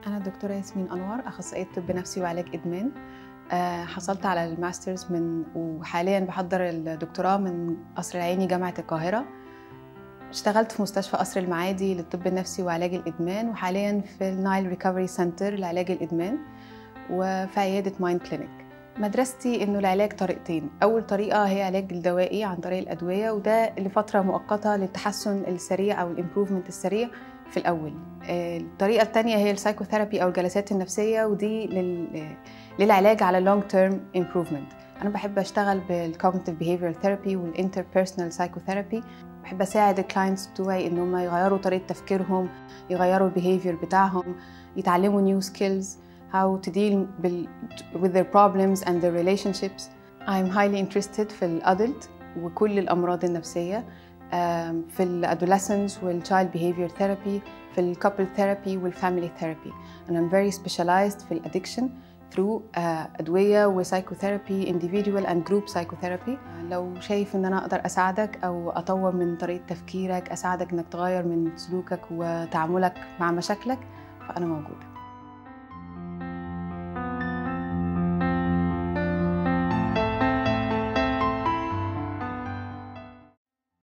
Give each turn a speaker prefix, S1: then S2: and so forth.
S1: أنا الدكتورة ياسمين أنور أخصائية طب نفسي وعلاج إدمان آه، حصلت على الماسترز من وحاليا بحضر الدكتوراه من قصر العيني جامعة القاهرة اشتغلت في مستشفى قصر المعادي للطب النفسي وعلاج الإدمان وحاليا في النايل ريكفري سنتر لعلاج الإدمان وفي عيادة مايند كلينيك مدرستي انه العلاج طريقتين اول طريقه هي علاج الدوائي عن طريق الادويه وده لفتره مؤقته للتحسن السريع او الامبروفمنت السريع في الاول الطريقه الثانيه هي السايكوثيرابي او الجلسات النفسيه ودي لل... للعلاج على لونج تيرم امبروفمنت انا بحب اشتغل بالكوجنيتيف بيهيفير ثيرابي والانتربيرسونال سايكوثيرابي بحب اساعد الكلاينتس بتوعي ان هم يغيروا طريقه تفكيرهم يغيروا البيهيفير بتاعهم يتعلموا نيو سكيلز how to deal with their problems and their relationships. I'm highly interested في الادلت وكل الامراض النفسيه في الادolescents والchild behavior therapy في الكابل ثيرابي والفاميلي ثيرابي and I'm very specialized في الادكشن through ادويه وسايكوثيرابي individual and group psychotherapy لو شايف ان انا اقدر اساعدك او اطور من طريقه تفكيرك اساعدك انك تغير من سلوكك وتعاملك مع مشاكلك فانا موجوده